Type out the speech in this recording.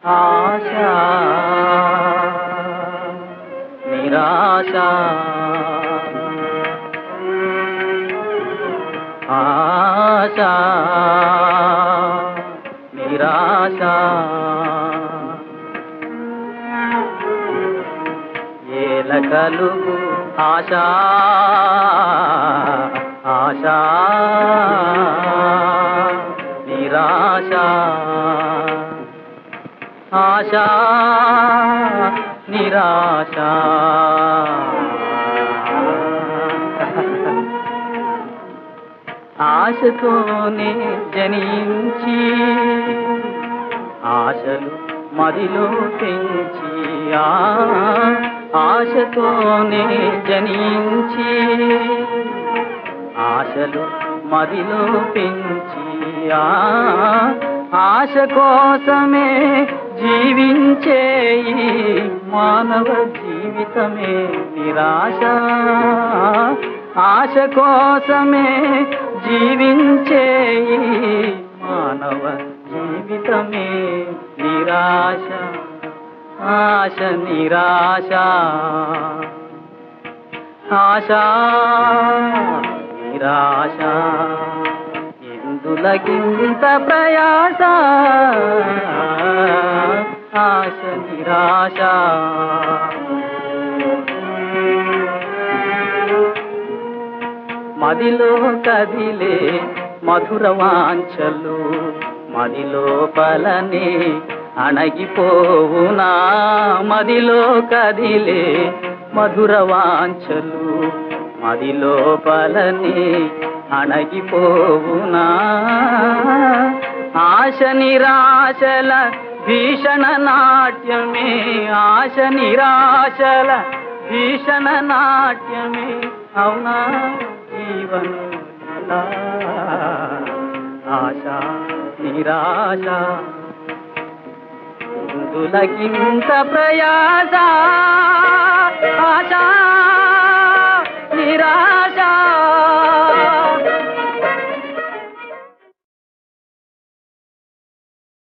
ఆశ నిరాశ ఆశ నిరాశ ఏల కలుగు ఆశ ఆశ నిరాశ ఆశ నిరాశ ఆశతోనే జనించి ఆశలు మదిలో పెంచి ఆ ఆశతోనే జనించి ఆశలు మదిలో పెంచి ఆ ఆశ కోసమే జీవించే ఈ మానవ జీవితమే నిరాశ ఆశ కోసమే జీవించే ఈ మానవ జీవితమే నిరాశ ఆశ నిరాశ ఆశ నిరాశ ఎందులకింత ప్రయాస ఆశ నిరాశ మదిలో కదిలే మధుర వాంఛలు మదిలో పలనే అణగిపోవునా మదిలో కదిలే మధుర వాంఛలు మదిలో పలనే అణగిపోవునా ఆశ నిరాశల భీషణ నాట్యమే ఆశ నిరాశల భీషణ నాట్యమే అవునా జీవన ఆశ నిరాశ ఇందులకింత ప్రయాస ఆశ